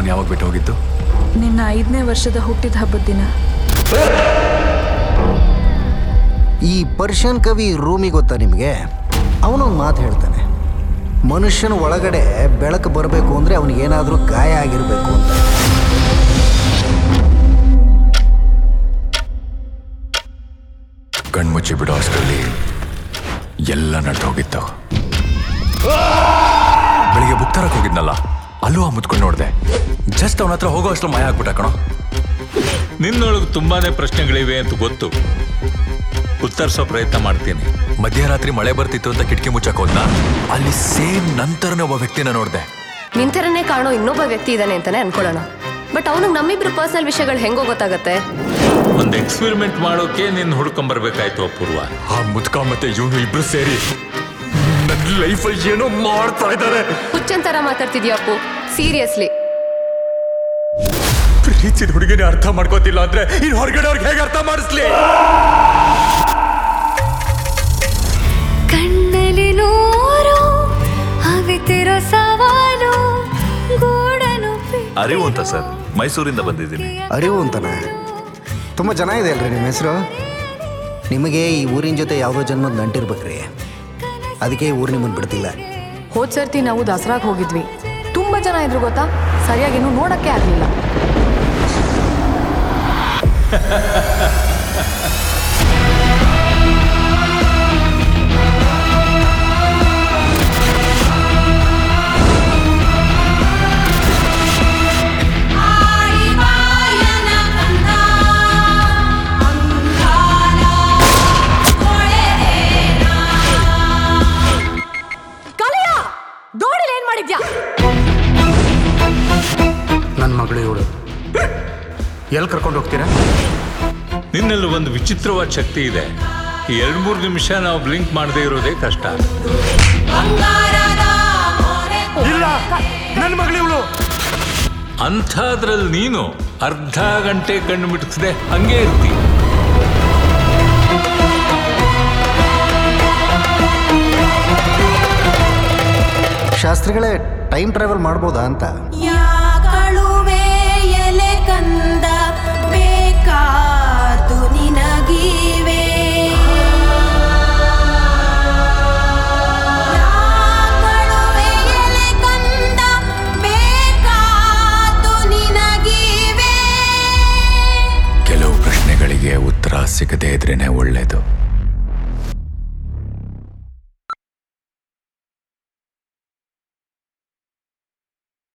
ನಮ್ಮನ್ನು ಯಾವಾಗ ಬಿಟ್ಟು ಹೋಗಿದ್ದು ನಿನ್ನ ಐದನೇ ವರ್ಷದ ಹುಟ್ಟಿದ ಹಬ್ಬದ ದಿನ ಈ ಪರ್ಷಿಯನ್ ಕವಿ ರೂಮಿ ಗೊತ್ತಾ ನಿಮಗೆ ಅವನೊಂದು ಮಾತು ಹೇಳ್ತಾನೆ ಮನುಷ್ಯನ ಒಳಗಡೆ ಬೆಳಕು ಬರಬೇಕು ಅಂದರೆ ಅವನಿಗೇನಾದರೂ ಗಾಯ ಆಗಿರಬೇಕು ಅಂತ ಕಣ್ಮುಚ್ಚಿ ಬಿಡೋ ಅಷ್ಟರಲ್ಲಿ ಎಲ್ಲ ನಟ್ಟು ಹೋಗಿತ್ತು ಬೆಳಿಗ್ಗೆ ಬುಕ್ ತರಕ್ ಹೋಗಿದ್ನಲ್ಲ ಅಲ್ಲೂ ಆ ಮುತ್ಕೊಂಡು ನೋಡಿದೆ ಜಸ್ಟ್ ಅವನ ಹತ್ರ ಹೋಗೋ ಅಷ್ಟು ಮಾಯ ಆಗ್ಬಿಟ್ಟ ಕಣೋ ನಿನ್ನೊಳಗೆ ತುಂಬಾನೇ ಪ್ರಶ್ನೆಗಳಿವೆ ಅಂತ ಗೊತ್ತು ಉತ್ತರಿಸೋ ಪ್ರಯತ್ನ ಮಾಡ್ತೀನಿ ಮಧ್ಯರಾತ್ರಿ ಮಳೆ ಬರ್ತಿತ್ತು ಅಂತ ಕಿಟಕಿ ಮುಚ್ಚಕ್ ಹೋದ್ನ ಅಲ್ಲಿ ಸೇಮ್ ನಂತರನೇ ಒಬ್ಬ ವ್ಯಕ್ತಿನ ನೋಡ್ದೆ ನಿಂತರನೇ ಕಾಣೋ ಇನ್ನೊಬ್ಬ ವ್ಯಕ್ತಿ ಇದ್ದಾನೆ ಅಂತಾನೆ ಅನ್ಕೊಳ್ಳೋಣ ಬಟ್ ಅವನಿಗೆ ನಮ್ಮಿಬ್ರು ಪರ್ಸನಲ್ ವಿಷಯಗಳು ಹೆಂಗೋ ಗೊತ್ತಾಗತ್ತೆ ಒಂದು ಎಕ್ಸ್ಪೆರಿಮೆಂಟ್ ಮಾಡೋಕೆ ನಿನ್ನ ಹುಡ್ಕೊಂಬರ್ಬೇಕಾಯ್ತು ಅಪೂರ್ವ ಆ ಮುದ್ಕ ಮತ್ತೆ ಇವನು ಇಬ್ರು ಸೇರಿ ನನ್ನ ಲೈಫಲ್ಲಿ ಏನೋ ಮಾಡ್ತಾ ಇದ್ದಾರೆ ಹುಚ್ಚನ್ ತರ ಮಾತಾಡ್ತಿದ್ಯಾ ಅಪ್ಪು ಸೀರಿಯಸ್ಲಿ ಪ್ರೀತಿದ ಹುಡುಗಿನ ಅರ್ಥ ಮಾಡ್ಕೋತಿಲ್ಲ ಅಂದ್ರೆ ಇನ್ ಹೊರಗಡೆ ಅವ್ರಿಗೆ ಹೇಗೆ ಅರ್ಥ ಮಾಡಿಸ್ಲಿ ಕಣ್ಣಲ್ಲಿ ನೂರು ಅವಿತಿರೋ ಸವಾಲು ಗೂಡನು ಬಿಟ್ಟು ಅರಿವು ಅಂತ ಸರ್ ಮೈಸೂರಿಂದ ಬಂದಿದ್ದೀನಿ ಅರಿವು ಅಂತಾನೆ ತುಂಬ ಚೆನ್ನಾಗಿದೆ ಅಲ್ರಿ ನಿಮ್ಮ ಹೆಸರು ನಿಮಗೆ ಈ ಊರಿನ ಜೊತೆ ಯಾವುದೋ ಜನ್ಮದ ನಂಟಿರ್ಬೇಕ್ರಿ ಅದಕ್ಕೆ ಈ ಊರು ನಿಮ್ಮನ್ನು ಬಿಡ್ತಿಲ್ಲ ಹೋದ್ ಸರ್ತಿ ನಾವು ದಸರಾಗ್ ಹೋಗಿದ್ವಿ ತುಂಬಾ ಜನ ಇದ್ರು ಗೊತ್ತಾ ಸರಿಯಾಗಿ ಇನ್ನೂ ನೋಡಕ್ಕೆ ಆಗ್ಲಿಲ್ಲ ಕಲಿಯ ಗೋಡಿಲಿ ಏನ್ ಮಾಡಿದ್ಯಾ ನನ್ನ ಮಗಳು ಇವಳು ಎಲ್ಲಿ ಕರ್ಕೊಂಡು ಹೋಗ್ತೀರಾ ನಿನ್ನಲ್ಲಿ ಒಂದು ವಿಚಿತ್ರವಾದ ಶಕ್ತಿ ಇದೆ ಈ ಎರಡು ಮೂರು ನಿಮಿಷ ನಾವು ಬ್ಲಿಂಕ್ ಮಾಡದೇ ಇರೋದೇ ಕಷ್ಟ ಇಲ್ಲ ನನ್ನ ಮಗಳು ಇವಳು ಅಂಥದ್ರಲ್ಲಿ ನೀನು ಅರ್ಧ ಗಂಟೆ ಕಣ್ಣು ಮಿಟುಕಿಸದೆ ಹಂಗೆ ಇರ್ತಿ ಶಾಸ್ತ್ರಿಗಳೇ ಟೈಮ್ ಟ್ರಾವೆಲ್ ಮಾಡ್ಬೋದಾ ಅಂತ ಯಾಕಳುವೆ ಎಲೆ ಕಂದ ಬೇಕಾದು ನಿನಗಿವೆ ಯಾಕಳುವೆ ಎಲೆ ಕಂದ ಬೇಕಾದು ನಿನಗಿವೆ ಕೆಲವು ಪ್ರಶ್ನೆಗಳಿಗೆ ಉತ್ತರ ಸಿಗದೇ ಇದ್ರೇನೆ ಒಳ್ಳೇದು